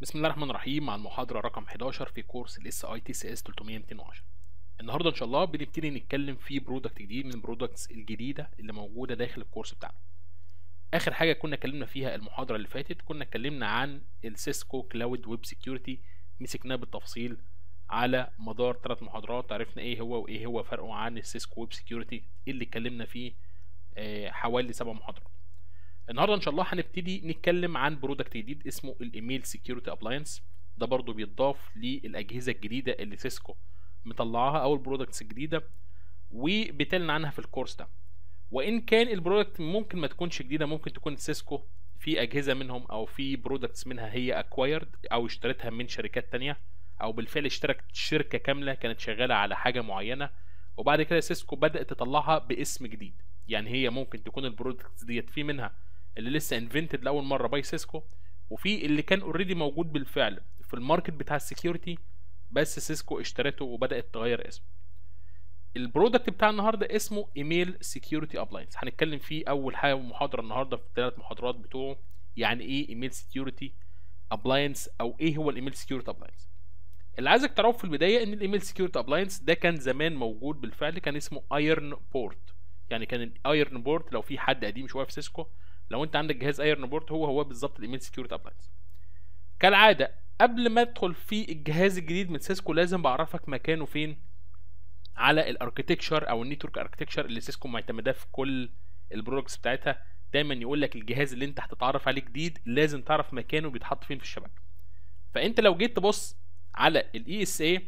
بسم الله الرحمن الرحيم مع المحاضرة رقم 11 في كورس الاس اي تي سي اس 310 النهارده ان شاء الله بنبتدي نتكلم في برودكت جديد من البرودكتس الجديدة اللي موجودة داخل الكورس بتاعنا اخر حاجة كنا اتكلمنا فيها المحاضرة اللي فاتت كنا اتكلمنا عن السيسكو كلاود ويب سيكيورتي مسكناه بالتفصيل على مدار ثلاث محاضرات عرفنا ايه هو وايه هو فرقه عن السيسكو ويب سيكيورتي اللي اتكلمنا فيه آه، حوالي سبع محاضرات النهارده ان شاء الله هنبتدي نتكلم عن برودكت جديد اسمه الايميل سكيورتي ابلاينس ده برضو بيتضاف للاجهزه الجديده اللي سيسكو مطلعاها او البرودكتس الجديده وبيتكلم عنها في الكورس ده وان كان البرودكت ممكن ما تكونش جديده ممكن تكون سيسكو في اجهزه منهم او في برودكتس منها هي اكوايرد او اشتريتها من شركات تانية او بالفعل اشتركت شركه كامله كانت شغاله على حاجه معينه وبعد كده سيسكو بدات تطلعها باسم جديد يعني هي ممكن تكون البرودكتس ديت في منها اللي لسه انفنتد لاول مره باي سيسكو وفي اللي كان اوريدي موجود بالفعل في الماركت بتاع السكيورتي بس سيسكو اشترته وبدات تغير اسمه البرودكت بتاع النهارده اسمه ايميل سكيورتي ابلاينس هنتكلم فيه اول حاجه محاضره النهارده في الثلاث محاضرات بتوعه يعني ايه ايميل سكيورتي ابلاينس او ايه هو الايميل سكيورتي ابلاينس اللي عايزك تعرفه في البدايه ان الايميل سكيورتي ابلاينس ده كان زمان موجود بالفعل كان اسمه ايرن بورت يعني كان الايرن بورت لو في حد قديم شويه في سيسكو لو انت عندك جهاز ايرن بورت هو هو بالظبط الايميل سكيورتي ابلاينس كالعاده قبل ما ادخل في الجهاز الجديد من سيسكو لازم بعرفك مكانه فين على الاركتكشر او النيتورك اركتكشر اللي سيسكو معتمداه في كل البرودكتس بتاعتها دايما يقول لك الجهاز اللي انت هتتعرف عليه جديد لازم تعرف مكانه بيتحط فين في الشبكه فانت لو جيت تبص على الاي اس اي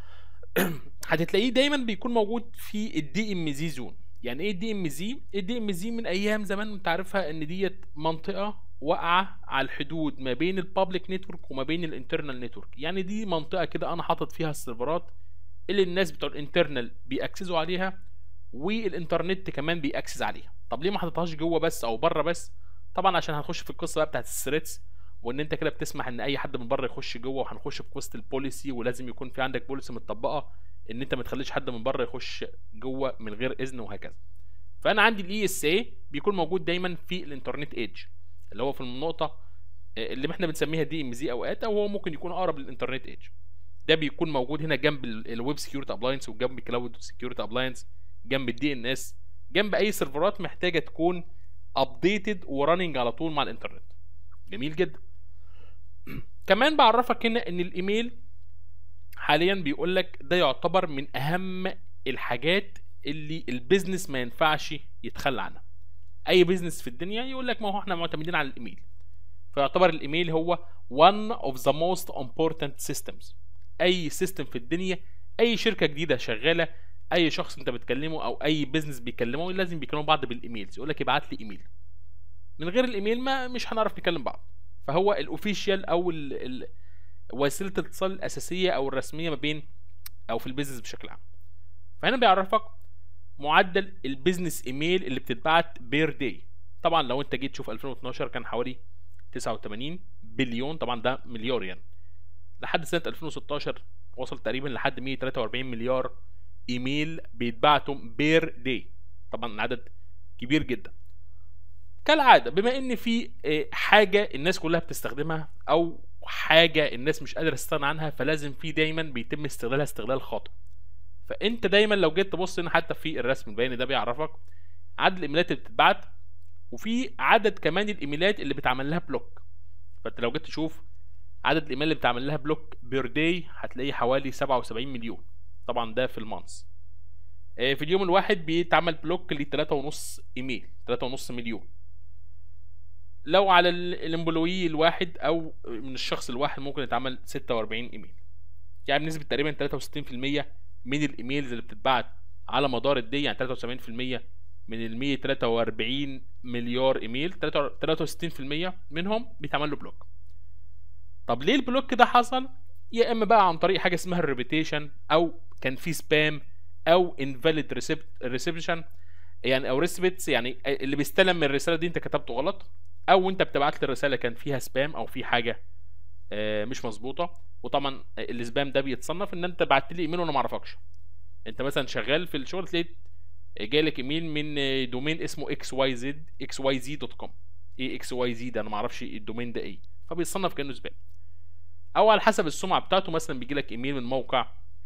هتلاقيه دايما بيكون موجود في الدي ام زي زون يعني ايه الدي ام زي الدي ام زي من ايام زمان انت عارفها ان ديت منطقه واقعه على الحدود ما بين البابليك نتورك وما بين الانترنال نتورك يعني دي منطقه كده انا حاطط فيها السيرفرات اللي الناس بتوع الانترنال بيأكسسوا عليها والانترنت كمان بيأكسس عليها طب ليه ما حطيتهاش جوه بس او بره بس طبعا عشان هنخش في القصه بقى بتاعت الثريتس وان انت كده بتسمح ان اي حد من بره يخش جوه وهنخش في قصه البوليسي ولازم يكون في عندك بوليسي متطبقه ان انت ما تخليش حد من بره يخش جوه من غير اذن وهكذا فانا عندي الاي اس اي بيكون موجود دايما في الانترنت ايدج اللي هو في النقطه اللي احنا بنسميها دي ام زي اوقات او هو ممكن يكون اقرب للانترنت ايدج ده بيكون موجود هنا جنب الويب سكيورتي ابلاينس وجنب كلاود سكيورتي ابلاينس جنب الدي ان اس جنب اي سيرفرات محتاجه تكون ابديتد ورننج على طول مع الانترنت جميل جدا كمان بعرفك هنا ان الايميل حاليا بيقول لك ده يعتبر من اهم الحاجات اللي البيزنس ما ينفعش يتخلى عنها اي بيزنس في الدنيا يقول لك ما هو احنا معتمدين على الايميل فيعتبر الايميل هو one of the most important systems اي سيستم في الدنيا اي شركه جديده شغاله اي شخص انت بتكلمه او اي بيزنس بيكلمه لازم بيكلموا بعض بالايميلز يقول لك ابعت لي ايميل من غير الايميل ما مش هنعرف نكلم بعض فهو الاوفيشال او ال ال وسيله الاتصال الاساسيه او الرسميه ما بين او في البيزنس بشكل عام فهنا بيعرفك معدل البيزنس ايميل اللي بتتبعت بير داي طبعا لو انت جيت تشوف 2012 كان حوالي 89 بليون طبعا ده مليار يعني لحد سنه 2016 وصل تقريبا لحد 143 مليار ايميل بيتبعتوا بير داي طبعا عدد كبير جدا كالعاده بما ان في حاجه الناس كلها بتستخدمها او حاجه الناس مش قادره تستغنى عنها فلازم في دايما بيتم استغلالها استغلال خاطئ فانت دايما لو جيت تبص هنا حتى في الرسم البياني ده بيعرفك عدد الايميلات اللي بتتبعت وفي عدد كمان الايميلات اللي بتعمل لها بلوك فانت لو جيت تشوف عدد الايميل اللي بتعمل لها بلوك بير داي هتلاقيه حوالي 77 مليون طبعا ده في المانس في اليوم الواحد بيتعمل بلوك ل 3.5 ايميل 3.5 مليون لو على الامبلوي الواحد او من الشخص الواحد ممكن يتعمل 46 ايميل يعني بنسبه تقريبا 63% من الايميلز اللي بتتبعت على مدار الدي يعني 73% من ال 143 مليار ايميل 63% منهم بيتعمل له بلوك طب ليه البلوك ده حصل يا اما بقى عن طريق حاجه اسمها الريبيتيشن او كان في سبام او انفاليد ريسبشن يعني او ريسبتس يعني اللي بيستلم من الرساله دي انت كتبته غلط او انت بتبعت لي الرساله كان فيها سبام او في حاجه مش مظبوطه وطبعا السبام ده بيتصنف ان انت بعت لي ايميل وانا ما اعرفكش انت مثلا شغال في الشغل تلاقي جالك ايميل من دومين اسمه اكس واي زد اكس واي زي دوت كوم ايه اكس واي زي ده انا ما اعرفش الدومين ده ايه فبيتصنف كانه سبام او على حسب السمعه بتاعته مثلا بيجي لك ايميل من موقع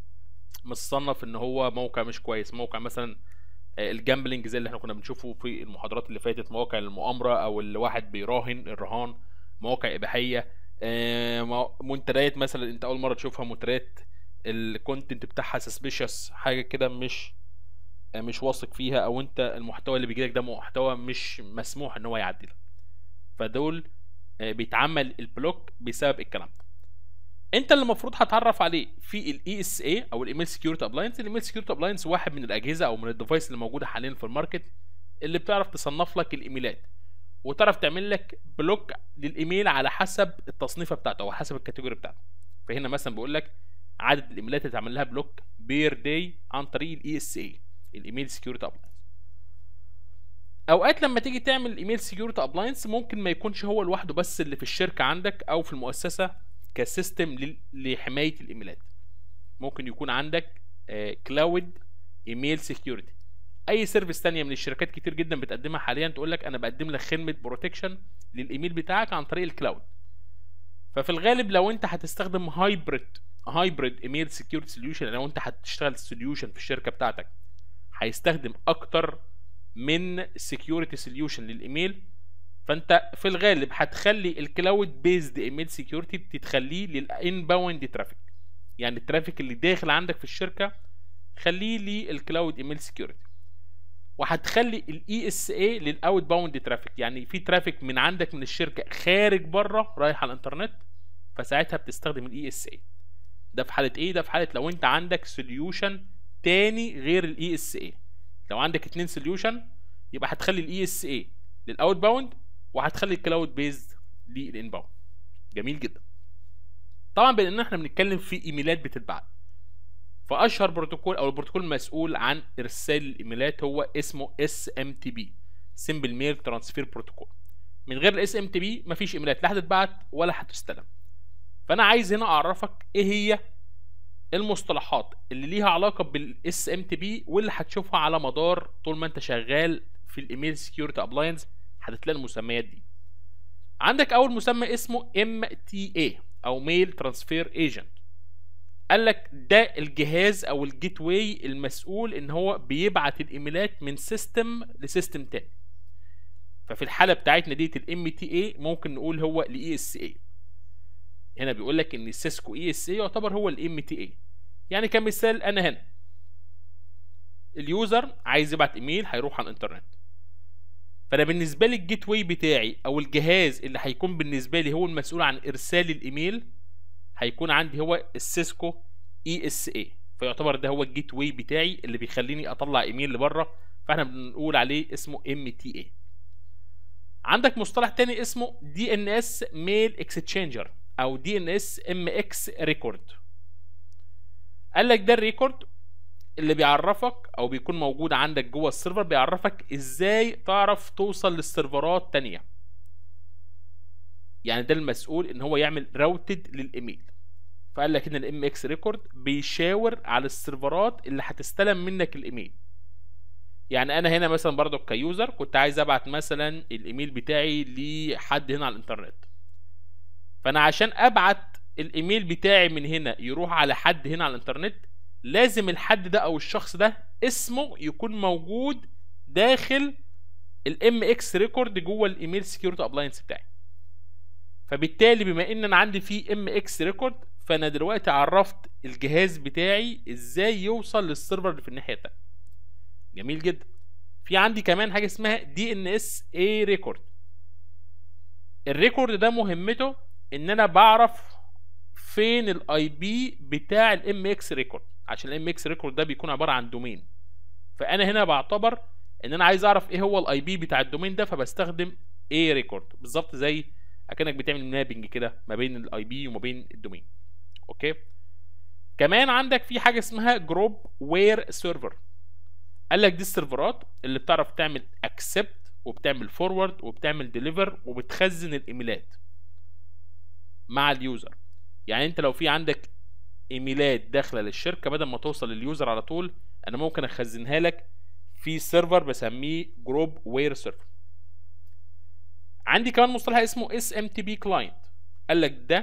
مصنف ان هو موقع مش كويس موقع مثلا آه، الجامبلينج زي اللي احنا كنا بنشوفه في المحاضرات اللي فاتت مواقع المؤامره او اللي واحد بيراهن الرهان مواقع اباحيه آه، مو- منتديات مثلا انت اول مره تشوفها منتديات الكونتنت بتاعها سسبيشس حاجه كده مش آه، مش واثق فيها او انت المحتوى اللي بيجيلك ده محتوى مش مسموح ان هو يعدي لك فدول آه، بيتعمل البلوك بسبب الكلام ده انت اللي المفروض هتعرف عليه في الاي اس اي او الايميل سكيورتي ابلاينس الايميل سكيورتي ابلاينس واحد من الاجهزه او من الديفايس اللي موجوده حاليا في الماركت اللي بتعرف تصنف لك الايميلات وتعرف تعمل لك بلوك للايميل على حسب التصنيفه بتاعته او حسب الكاتيجوري بتاعته فهنا مثلا بيقول لك عدد الايميلات اللي تعمل لها بلوك بير داي عن طريق الاي اس اي الايميل سكيورتي ابلاينس اوقات لما تيجي تعمل ايميل سكيورتي ابلاينس ممكن ما يكونش هو لوحده بس اللي في الشركه عندك او في المؤسسه كسيستم لل- لحمايه الايميلات ممكن يكون عندك كلاود ايميل سكيورتي اي سيرفيس تانية من الشركات كتير جدا بتقدمها حاليا تقول لك انا بقدم لك خدمه بروتكشن للايميل بتاعك عن طريق الكلاود ففي الغالب لو انت هتستخدم هايبريد هايبريد ايميل سكيورتي سوليوشن لو انت هتشتغل سوليوشن في الشركه بتاعتك هيستخدم اكتر من سكيورتي سوليوشن للايميل فانت في الغالب هتخلي الكلاود بيزد ايميل سكيورتي تتخليه للانباوند ترافيك يعني الترافيك اللي داخل عندك في الشركه خليه للكلاود ايميل سكيورتي وهتخلي الاي اس اي للاوت باوند ترافيك يعني في ترافيك من عندك من الشركه خارج بره رايح على الانترنت فساعتها بتستخدم الاي اس اي ده في حاله ايه ده في حاله لو انت عندك سوليوشن تاني غير الاي اس اي لو عندك اتنين سوليوشن يبقى هتخلي الاي اس اي للاوت باوند وهتخلي الكلاود بيزد للانباوند جميل جدا طبعا بان احنا بنتكلم في ايميلات بتتبعت فاشهر بروتوكول او البروتوكول المسؤول عن ارسال الايميلات هو اسمه اس ام تي بي سمبل ميل ترانسفير بروتوكول من غير الاس ام تي بي مفيش ايميلات لا هتتبعت ولا هتستلم فانا عايز هنا اعرفك ايه هي المصطلحات اللي ليها علاقه بالاس ام تي بي واللي هتشوفها على مدار طول ما انت شغال في الايميل سكيورتي ابلاينس هتلاقي المسميات دي عندك اول مسمى اسمه ام تي اي او ميل ترانسفير ايجنت قال لك ده الجهاز او الجيت واي المسؤول ان هو بيبعت الايميلات من سيستم لسيستم تاني ففي الحاله بتاعتنا ديت الام تي اي ممكن نقول هو الاي اس اي هنا بيقول لك ان السيسكو اي اس اي يعتبر هو الام تي اي يعني كمثال انا هنا اليوزر عايز يبعت ايميل هيروح على الانترنت فانا بالنسبه لي الجيت واي بتاعي او الجهاز اللي هيكون بالنسبه لي هو المسؤول عن ارسال الايميل هيكون عندي هو السيسكو اي اس اي فيعتبر ده هو الجيت واي بتاعي اللي بيخليني اطلع ايميل لبره فاحنا بنقول عليه اسمه ام تي اي عندك مصطلح تاني اسمه دي ان اس ميل اكستشينجر او دي ان اس ام اكس ريكورد قال لك ده الريكورد اللي بيعرفك او بيكون موجود عندك جوه السيرفر بيعرفك ازاي تعرف توصل للسيرفرات تانية يعني ده المسؤول ان هو يعمل راوتد للايميل فقال لك ان الام اكس ريكورد بيشاور على السيرفرات اللي هتستلم منك الايميل يعني انا هنا مثلا برضو كيوزر كنت عايز ابعت مثلا الايميل بتاعي لحد هنا على الانترنت فانا عشان ابعت الايميل بتاعي من هنا يروح على حد هنا على الانترنت لازم الحد ده او الشخص ده اسمه يكون موجود داخل الام اكس ريكورد جوه الايميل سكيورتي ابلاينس بتاعي فبالتالي بما ان انا عندي فيه ام اكس ريكورد فانا دلوقتي عرفت الجهاز بتاعي ازاي يوصل للسيرفر اللي في الناحيه التانيه جميل جدا في عندي كمان حاجه اسمها دي ان اس اي ريكورد الريكورد ده مهمته ان انا بعرف فين الاي بي بتاع الام اكس ريكورد عشان الام اكس ريكورد ده بيكون عباره عن دومين فانا هنا بعتبر ان انا عايز اعرف ايه هو الاي بي بتاع الدومين ده فبستخدم اي ريكورد بالظبط زي اكنك بتعمل مابنج كده ما بين الاي بي وما بين الدومين اوكي كمان عندك في حاجه اسمها جروب وير سيرفر قال لك دي السيرفرات اللي بتعرف تعمل اكسبت وبتعمل فورورد وبتعمل ديليفر وبتخزن الايميلات مع اليوزر يعني انت لو في عندك ايميلات داخله للشركه بدل ما توصل لليوزر على طول انا ممكن اخزنها لك في سيرفر بسميه جروب وير سيرفر عندي كمان مصطلح اسمه اس ام تي بي كلاينت قال لك ده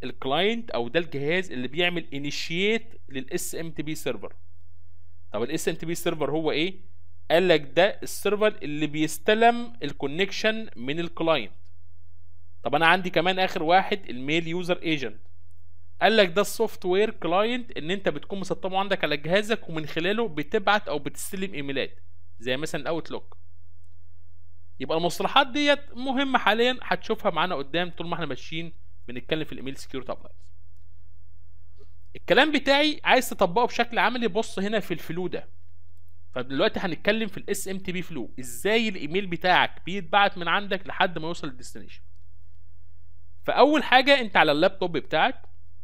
الكلاينت او ده الجهاز اللي بيعمل انيشيت للاس ام تي بي سيرفر طب الاس ام تي بي سيرفر هو ايه قال لك ده السيرفر اللي بيستلم الكونكشن من الكلاينت طب انا عندي كمان اخر واحد الميل يوزر ايجنت قال لك ده السوفت وير كلاينت ان انت بتكون مسطبه عندك على جهازك ومن خلاله بتبعت او بتستلم ايميلات زي مثلا اوتلوك يبقى المصطلحات ديت مهمه حاليا هتشوفها معانا قدام طول ما احنا ماشيين بنتكلم في الايميل سكيورتي ابلاينس الكلام بتاعي عايز تطبقه بشكل عملي بص هنا في الفلو ده فدلوقتي هنتكلم في الاس ام تي بي فلو ازاي الايميل بتاعك بيتبعت من عندك لحد ما يوصل للديستنيشن فاول حاجه انت على اللابتوب بتاعك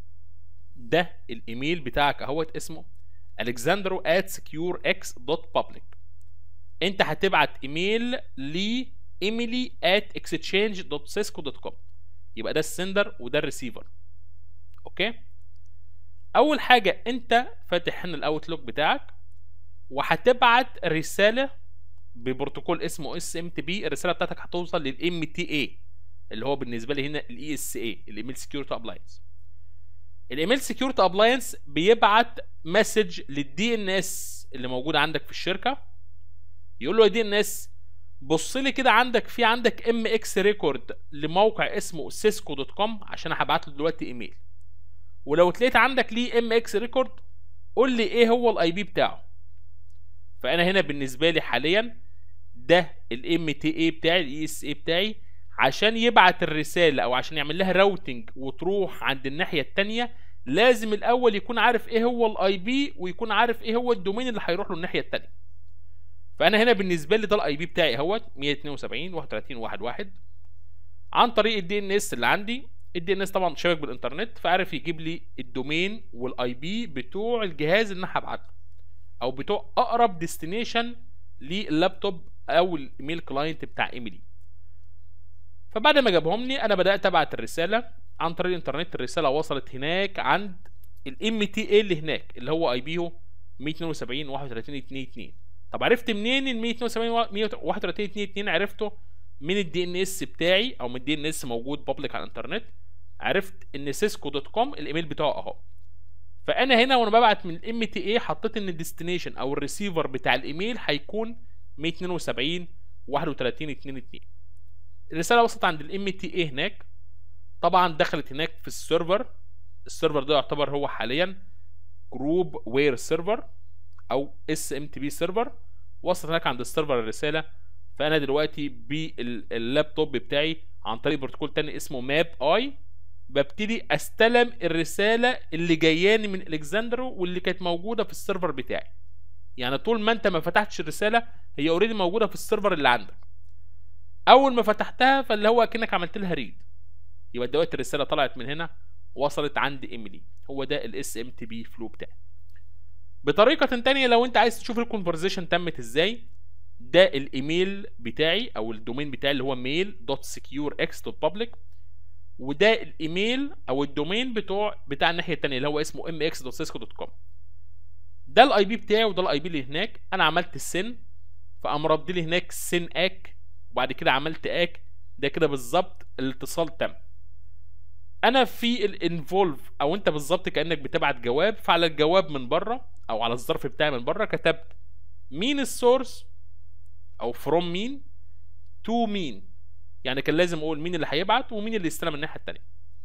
ده الايميل بتاعك اهوت اسمه alexandro at securex.public انت هتبعت ايميل ل emily at exchange.cisco.com يبقى ده السندر وده الريسيفر اوكي اول حاجه انت فاتح هنا الاوتلوك بتاعك وهتبعت رساله ببروتوكول اسمه اس ام تي بي الرساله بتاعتك هتوصل للام تي اي اللي هو بالنسبه لي هنا الاي اس اي الايميل سكيورتي ابلاينس الايميل سكيورتي ابلاينس بيبعت مسج للدي ان اس اللي موجود عندك في الشركه يقول له يا دي ان اس بص لي كده عندك في عندك ام اكس ريكورد لموقع اسمه سيسكو دوت كوم عشان هبعت له دلوقتي ايميل ولو تلاقيت عندك ليه ام اكس ريكورد قول لي ايه هو الاي بي بتاعه فانا هنا بالنسبه لي حاليا ده الام تي اي بتاعي الاي اس اي بتاعي عشان يبعت الرساله او عشان يعمل لها راوتنج وتروح عند الناحيه التانية لازم الاول يكون عارف ايه هو الاي بي ويكون عارف ايه هو الدومين اللي هيروح له الناحيه التانية فانا هنا بالنسبه لي ده الاي بي بتاعي اهوت 172 31 11 عن طريق الدي ان اس اللي عندي الدي ان اس طبعا شبك بالانترنت فعرف يجيب لي الدومين والاي بي بتوع الجهاز اللي انا هبعته او بتوع اقرب ديستنيشن لللابتوب او الايميل كلاينت بتاع ايميلي فبعد ما جابهم لي انا بدات ابعت الرساله عن طريق الانترنت الرساله وصلت هناك عند الام تي اي اللي هناك اللي هو اي بيه 172 31 22 طب عرفت منين ال 172 131 22 عرفته من الدي ان اس بتاعي او من الدي ان اس موجود بابليك على الانترنت عرفت ان سيسكو دوت كوم الايميل بتاعه اهو فانا هنا وانا ببعت من الام تي اي حطيت ان الديستنيشن او الريسيفر بتاع الايميل هيكون 172 31 22 الرساله وصلت عند الام تي اي هناك طبعا دخلت هناك في السيرفر السيرفر ده يعتبر هو حاليا جروب وير سيرفر او اس ام تي بي سيرفر وصلت هناك عند السيرفر الرساله فانا دلوقتي باللابتوب بتاعي عن طريق بروتوكول تاني اسمه ماب اي ببتدي استلم الرساله اللي جاياني من الكسندرو واللي كانت موجوده في السيرفر بتاعي يعني طول ما انت ما فتحتش الرساله هي اوريدي موجوده في السيرفر اللي عندك اول ما فتحتها فاللي هو اكنك عملت لها ريد يبقى دلوقتي الرساله طلعت من هنا وصلت عند ايميلي هو ده الاس ام تي بي فلو بتاعي بطريقه تانية لو انت عايز تشوف الكونفرزيشن تمت ازاي ده الايميل بتاعي او الدومين بتاعي اللي هو mail.securex.public وده الايميل او الدومين بتوع بتاع الناحيه الثانيه اللي هو اسمه mx.cisco.com ده الاي بي بتاعي وده الاي بي اللي هناك انا عملت السن فقام رد لي هناك سن اك وبعد كده عملت اك ده كده بالظبط الاتصال تم انا في الانفولف او انت بالظبط كانك بتبعت جواب فعلى الجواب من بره او على الظرف بتاعي من بره كتبت مين السورس او فروم مين تو مين يعني كان لازم اقول مين اللي هيبعت ومين اللي يستلم الناحيه التانية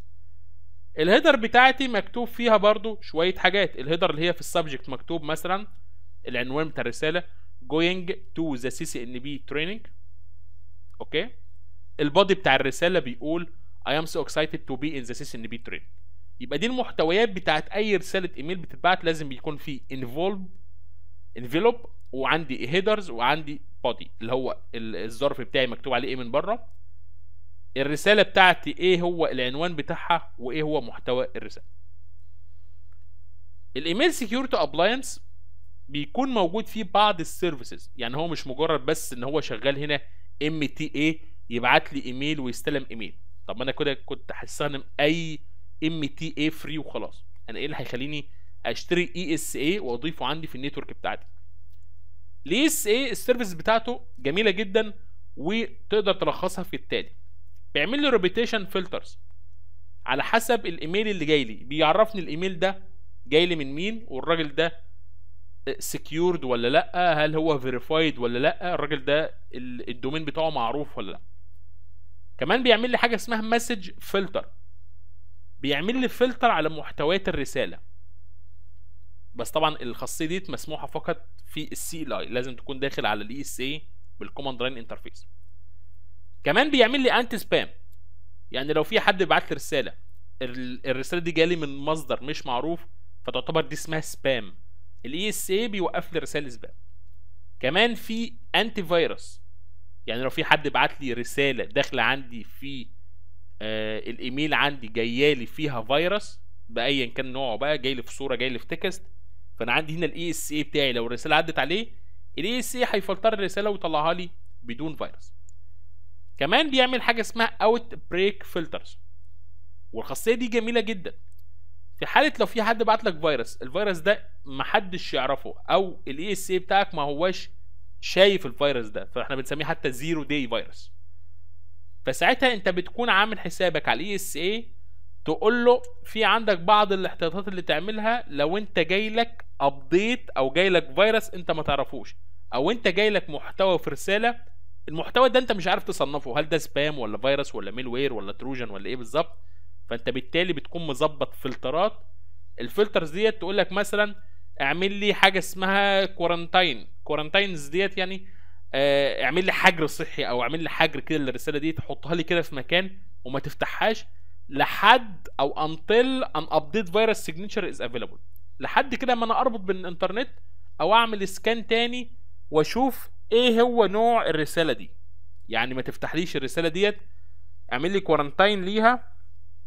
الهيدر بتاعتي مكتوب فيها برضو شويه حاجات الهيدر اللي هي في السبجكت مكتوب مثلا العنوان بتاع الرساله going to the CCNB training اوكي البادي بتاع الرساله بيقول I am so excited to be in the CCNB training يبقى دي المحتويات بتاعت اي رساله ايميل بتتبعت لازم بيكون في involve envelope وعندي هيدرز وعندي بادي اللي هو الظرف بتاعي مكتوب عليه ايه من بره الرساله بتاعتي ايه هو العنوان بتاعها وايه هو محتوى الرساله الايميل سكيورتي ابلاينس بيكون موجود فيه بعض السيرفيسز يعني هو مش مجرد بس ان هو شغال هنا ام تي اي يبعت لي ايميل ويستلم ايميل طب انا كده كنت هستخدم اي ام تي اي فري وخلاص انا ايه اللي هيخليني اشتري اي اس اي واضيفه عندي في النتورك بتاعتي الاي اس اي السيرفيس بتاعته جميله جدا وتقدر تلخصها في التالي بيعمل لي ريبيتيشن فلترز على حسب الايميل اللي جاي لي بيعرفني الايميل ده جاي لي من مين والراجل ده سكيورد ولا لا هل هو فيريفايد ولا لا الراجل ده ال- الدومين بتاعه معروف ولا لا كمان بيعمل لي حاجه اسمها مسج فلتر بيعمل لي فلتر على محتويات الرساله بس طبعا الخاصيه دي مسموحه فقط في السي ال اي لازم تكون داخل على الاي اس اي بالكوماند لاين انترفيس كمان بيعمل لي انتي سبام يعني لو في حد بعت لي رساله ال- الرساله دي جالي من مصدر مش معروف فتعتبر دي اسمها سبام الاي اس اي بيوقف لي رسائل سبام كمان في انتي فيروس يعني لو في حد بعت لي رساله داخله عندي في آه الايميل عندي جايالي فيها فيروس بايا كان نوعه بقى جاي لي في صوره جاي لي في تكست فانا عندي هنا الاي اس اي بتاعي لو الرساله عدت عليه الاي اس اي هيفلتر الرساله ويطلعها لي بدون فيروس كمان بيعمل حاجه اسمها اوت بريك فلترز والخاصيه دي جميله جدا في حاله لو في حد بعت لك فيروس الفيروس ده محدش يعرفه او الاي اس اي بتاعك ما هواش شايف الفيروس ده فاحنا بنسميه حتى زيرو داي فيروس فساعتها انت بتكون عامل حسابك على الاي اس اي تقول له في عندك بعض الاحتياطات اللي تعملها لو انت جاي لك ابديت او جاي لك فيروس انت ما تعرفوش او انت جاي لك محتوى في رساله المحتوى ده انت مش عارف تصنفه هل ده سبام ولا فيروس ولا ميل وير ولا تروجن ولا ايه بالظبط فانت بالتالي بتكون مظبط فلترات الفلترز ديت تقول لك مثلا اعمل لي حاجه اسمها كورنتاين كورنتاينز ديت يعني آه، اعمل لي حجر صحي او اعمل لي حجر كده للرساله دي تحطها لي كده في مكان وما تفتحهاش لحد او انتل ان ابديت فيروس سيجنتشر از افيلابل لحد كده ما انا اربط بالانترنت او اعمل سكان تاني واشوف ايه هو نوع الرساله دي يعني ما تفتحليش الرساله ديت اعمل لي كورنتاين ليها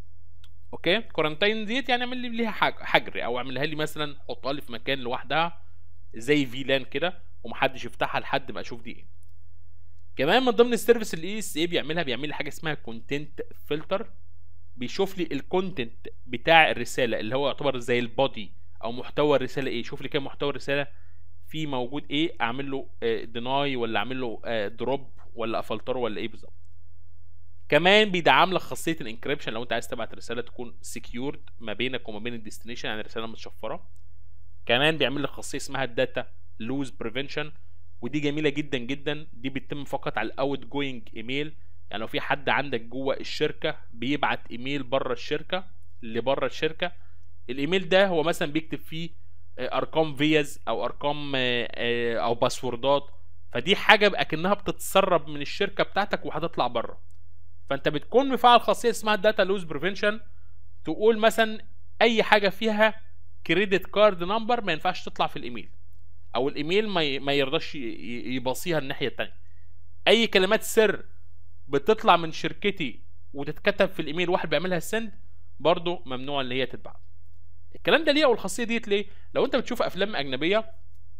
اوكي كورنتاين ديت يعني اعمل لي ليها حج- حجر او اعملها لي مثلا حطها لي في مكان لوحدها زي فيلان كده ومحدش يفتحها لحد ما اشوف دي ايه كمان من ضمن السيرفيس اللي اي اس اي بيعملها بيعمل لي حاجه اسمها كونتنت فلتر بيشوف لي الكونتنت بتاع الرساله اللي هو يعتبر زي البودي او محتوى الرساله ايه شوف لي كام محتوى الرساله في موجود ايه اعمل له ديناي ولا اعمل له دروب ولا افلتره ولا ايه بالظبط كمان بيدعم لك خاصيه الانكريبشن لو انت عايز تبعت رساله تكون سكيورد ما بينك وما بين الديستنيشن يعني رساله متشفره كمان بيعمل لك خاصيه اسمها الداتا لوز بريفنشن ودي جميله جدا جدا دي بتتم فقط على الاوت جوينج ايميل يعني لو في حد عندك جوه الشركه بيبعت ايميل بره الشركه لبره الشركه الايميل ده هو مثلا بيكتب فيه آه، ارقام فيز او ارقام آه، آه، او باسوردات فدي حاجه اكنها بتتسرب من الشركه بتاعتك وهتطلع بره فانت بتكون مفعل خاصيه اسمها داتا لوز بريفنشن تقول مثلا اي حاجه فيها كريدت كارد نمبر ما ينفعش تطلع في الايميل او الايميل ما ي- ما يرضاش ي- ي- يباصيها الناحيه التانية اي كلمات سر بتطلع من شركتي وتتكتب في الايميل واحد بيعملها سند برضو ممنوع ان هي تتبعت الكلام ده ليه او الخاصيه ديت ليه لو انت بتشوف افلام اجنبيه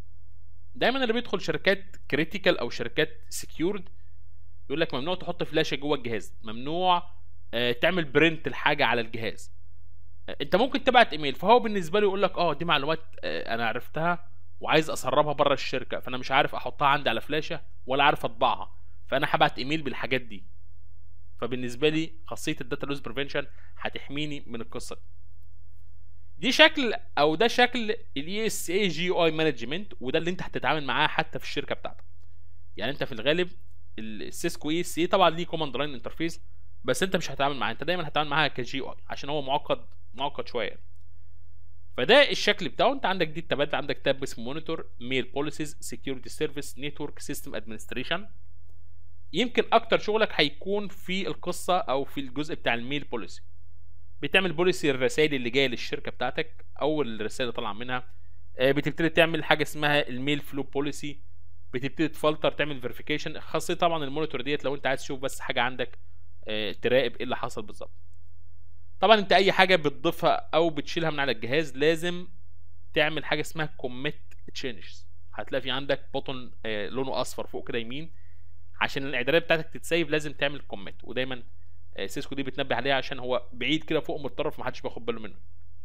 دايما اللي بيدخل شركات كريتيكال او شركات سكيورد يقول لك ممنوع تحط فلاشه جوه الجهاز ممنوع آه، تعمل برنت الحاجه على الجهاز آه، انت ممكن تبعت ايميل فهو بالنسبه له يقول لك اه دي معلومات آه، انا عرفتها وعايز اسربها بره الشركه فانا مش عارف احطها عندي على فلاشه ولا عارف اطبعها فانا هبعت ايميل بالحاجات دي فبالنسبه لي خاصيه الداتا لوز بريفنشن هتحميني من القصه دي دي شكل او ده شكل الاي اس اي جي اي مانجمنت وده اللي انت هتتعامل معاه حتى في الشركه بتاعتك يعني انت في الغالب السيسكو اي اس اي طبعا ليه كوماند لاين انترفيس بس انت مش هتتعامل معاه انت دايما هتتعامل معاها كجي اي عشان هو معقد معقد شويه يعني. فده الشكل بتاعه انت عندك دي التابات عندك تاب اسمه مونيتور ميل بوليسيز سكيورتي سيرفيس نتورك سيستم ادمنستريشن يمكن اكتر شغلك هيكون في القصه او في الجزء بتاع الميل بوليسي بتعمل بوليسي الرسائل اللي جايه للشركه بتاعتك او الرسائل اللي طالعه منها آه، بتبتدي تعمل حاجه اسمها الميل فلو بوليسي بتبتدي تفلتر تعمل فيريفيكيشن خاصه طبعا المونيتور ديت لو انت عايز تشوف بس حاجه عندك آه، تراقب ايه اللي حصل بالظبط طبعا انت اي حاجه بتضيفها او بتشيلها من على الجهاز لازم تعمل حاجه اسمها كوميت تشينجز هتلاقي في عندك بوتون آه، لونه اصفر فوق كده يمين عشان الاعدادات بتاعتك تتسيف لازم تعمل كوميت ودايما آه، سيسكو دي بتنبه عليها عشان هو بعيد كده فوق من الطرف محدش بياخد باله منه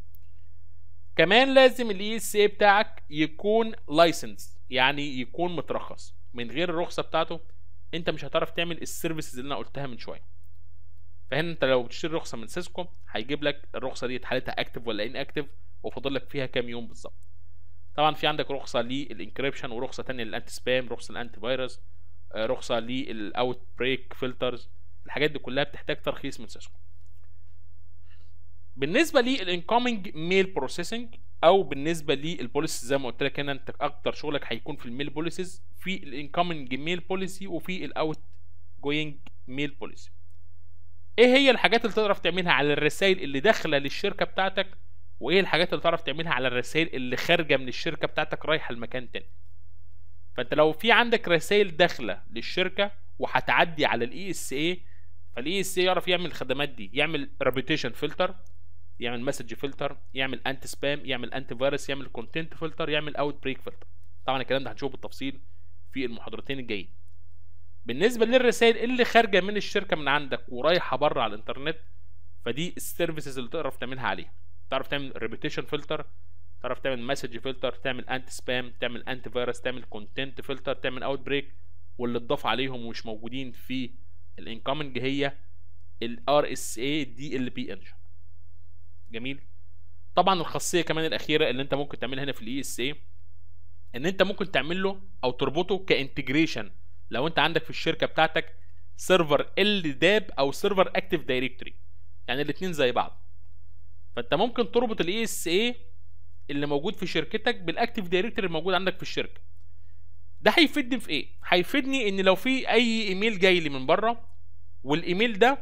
كمان لازم الاي اس اي بتاعك يكون لايسنس يعني يكون مترخص من غير الرخصه بتاعته انت مش هتعرف تعمل السيرفيسز اللي انا قلتها من شويه فهنا انت لو بتشتري رخصه من سيسكو هيجيب لك الرخصه دي حالتها اكتف ولا ان اكتف وفاضل لك فيها كام يوم بالظبط طبعا في عندك رخصه للانكريبشن ورخصه تانية للانتي سبام رخصه للانتي فيروس آه، رخصه للاوت بريك فلترز الحاجات دي كلها بتحتاج ترخيص من سيسكو بالنسبه للانكومنج ميل بروسيسنج او بالنسبه للبوليسي زي ما قلت لك هنا انت اكتر شغلك هيكون في الميل بوليسيز في الانكومنج ميل بوليسي وفي الاوت جوينج ميل بوليسي ايه هي الحاجات اللي تقدر تعملها على الرسائل اللي داخله للشركه بتاعتك وايه الحاجات اللي تعرف تعملها على الرسائل اللي خارجه من الشركه بتاعتك رايحه لمكان تاني فانت لو في عندك رسائل داخله للشركه وهتعدي على الاي اس اي فالاي اس اي يعرف يعمل الخدمات دي يعمل ريبيتيشن فلتر يعمل مسج فلتر يعمل انتي سبام يعمل انتي فيروس يعمل كونتنت فلتر يعمل اوت بريك فلتر طبعا الكلام ده هنشوفه بالتفصيل في المحاضرتين الجايين بالنسبه للرسائل اللي خارجه من الشركه من عندك ورايحه بره على الانترنت فدي السيرفيسز اللي تعرف تعملها عليها تعرف تعمل ريبيتيشن فلتر تعرف تعمل مسج فلتر تعمل انتي سبام تعمل انتي فيروس تعمل كونتنت فلتر تعمل اوت بريك واللي اتضاف عليهم ومش موجودين في الانكومنج هي الار اس اي دي ال بي انجن جميل طبعا الخاصيه كمان الاخيره اللي انت ممكن تعملها هنا في الاي اس اي ان انت ممكن تعمل له او تربطه كانتجريشن لو انت عندك في الشركه بتاعتك سيرفر ال داب او سيرفر اكتيف دايركتوري يعني الاثنين زي بعض فانت ممكن تربط الاي اس اي اللي موجود في شركتك بالاكتيف دايركتوري الموجود عندك في الشركه ده هيفيدني في ايه هيفيدني ان لو في اي ايميل جاي لي من بره والايميل ده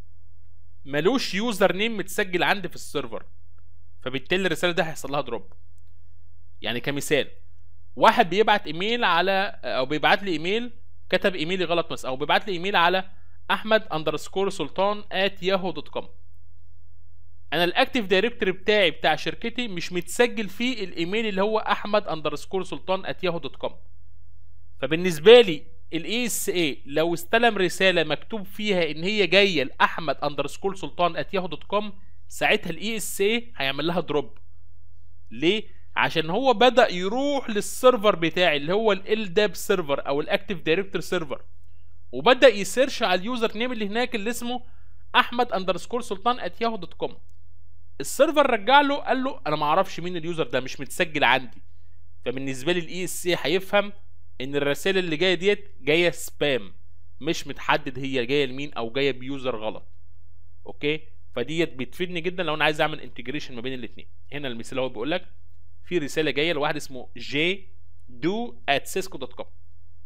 ملوش يوزر نيم متسجل عندي في السيرفر فبالتالي الرساله ده هيحصل لها دروب يعني كمثال واحد بيبعت ايميل على او بيبعت لي ايميل كتب ايميلي غلط مثلا او بيبعت لي ايميل على احمد اندرسكور سلطان ات ياهو دوت كوم انا الاكتيف دايركتوري بتاعي بتاع شركتي مش متسجل فيه الايميل اللي هو احمد اندرسكور سلطان ات ياهو دوت كوم فبالنسبه لي الاي اس اي لو استلم رساله مكتوب فيها ان هي جايه لاحمد اندرسكور سلطان ات ياهو دوت كوم ساعتها الاي اس اي هيعمل لها دروب ليه عشان هو بدا يروح للسيرفر بتاعي اللي هو ال داب سيرفر او الاكتيف دايركتور سيرفر وبدا يسيرش على اليوزر نيم اللي هناك اللي اسمه احمد اندرسكور سلطان ات ياهو دوت كوم السيرفر رجع له قال له انا ما اعرفش مين اليوزر ده مش متسجل عندي فبالنسبه لي الاي اس سي هيفهم ان الرسائل اللي جايه ديت جايه سبام مش متحدد هي جايه لمين او جايه بيوزر غلط اوكي فديت بتفيدني جدا لو انا عايز اعمل انتجريشن ما بين الاثنين هنا المثال هو بيقول لك في رساله جايه لواحد اسمه جي دو ات سيسكو دوت كوم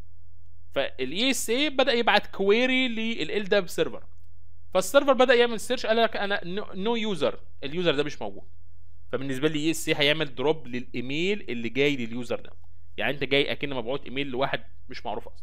فالاي اس اي بدا يبعت كويري لل داب سيرفر فالسيرفر بدا يعمل سيرش قال لك انا نو يوزر اليوزر ده مش موجود فبالنسبه لي اي اس سي هيعمل دروب للايميل اللي جاي لليوزر ده يعني انت جاي اكن مبعوث ايميل لواحد مش معروف اصلا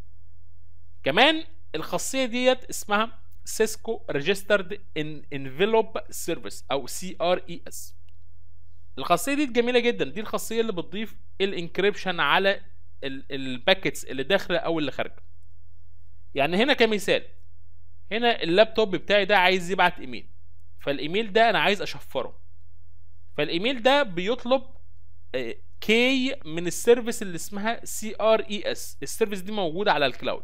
كمان الخاصيه ديت اسمها سيسكو ريجسترد ان انفلوب سيرفيس او سي ار اي اس الخاصيه دي جميله جدا دي الخاصيه اللي بتضيف الانكريبشن على الباكيتس اللي داخله او اللي خارجه يعني هنا كمثال هنا اللابتوب بتاعي ده عايز يبعت ايميل فالايميل ده انا عايز اشفره فالايميل ده بيطلب كي من السيرفيس اللي اسمها سي ار اي اس السيرفيس دي موجوده على الكلاود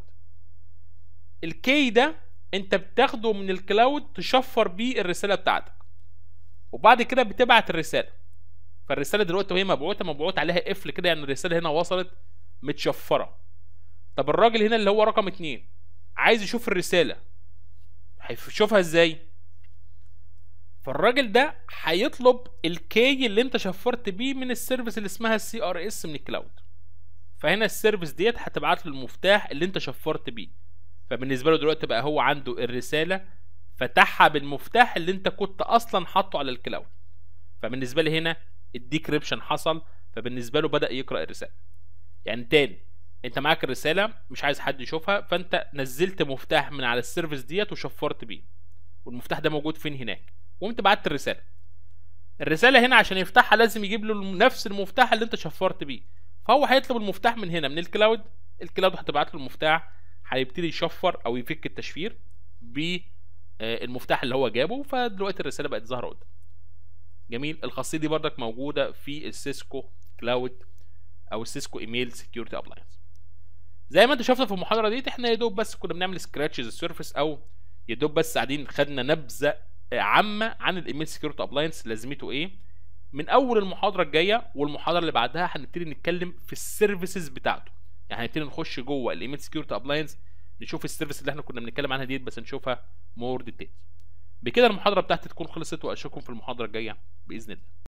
الكي ده انت بتاخده من الكلاود تشفر بيه الرساله بتاعتك وبعد كده بتبعت الرساله فالرساله دلوقتي وهي مبعوثه مبعوث عليها قفل كده يعني الرساله هنا وصلت متشفره طب الراجل هنا اللي هو رقم اتنين عايز يشوف الرساله هيشوفها ازاي فالراجل ده هيطلب الكي اللي انت شفرت بيه من السيرفيس اللي اسمها السي ار اس من الكلاود فهنا السيرفيس ديت هتبعت له المفتاح اللي انت شفرت بيه فبالنسبه له دلوقتي بقى هو عنده الرساله فتحها بالمفتاح اللي انت كنت اصلا حاطه على الكلاود فبالنسبه لي هنا الديكريبشن حصل فبالنسبه له بدا يقرا الرساله يعني تاني انت معاك الرساله مش عايز حد يشوفها فانت نزلت مفتاح من على السيرفيس ديت وشفرت بيه والمفتاح ده موجود فين هناك وقمت بعت الرساله الرساله هنا عشان يفتحها لازم يجيب له نفس المفتاح اللي انت شفرت بيه فهو هيطلب المفتاح من هنا من الكلاود الكلاود هتبعت له المفتاح هيبتدي يشفر او يفك التشفير بالمفتاح اللي هو جابه فدلوقتي الرساله بقت ظاهره قدام جميل الخاصيه دي بردك موجوده في السيسكو كلاود او السيسكو ايميل سكيورتي ابلاينس زي ما انت شفت في المحاضره دي احنا يا دوب بس كنا بنعمل سكراتشز السيرفيس او يا دوب بس قاعدين خدنا نبذه عامه عن الايميل سكيورتي ابلاينس لازمته ايه من اول المحاضره الجايه والمحاضره اللي بعدها هنبتدي نتكلم في السيرفيسز بتاعته يعني هنبتدي نخش جوه الايميل سكيورتي ابلاينس نشوف السيرفيس اللي احنا كنا بنتكلم عنها ديت بس نشوفها مور ديتيلز بكده المحاضره بتاعتي تكون خلصت واشوفكم في المحاضره الجايه باذن الله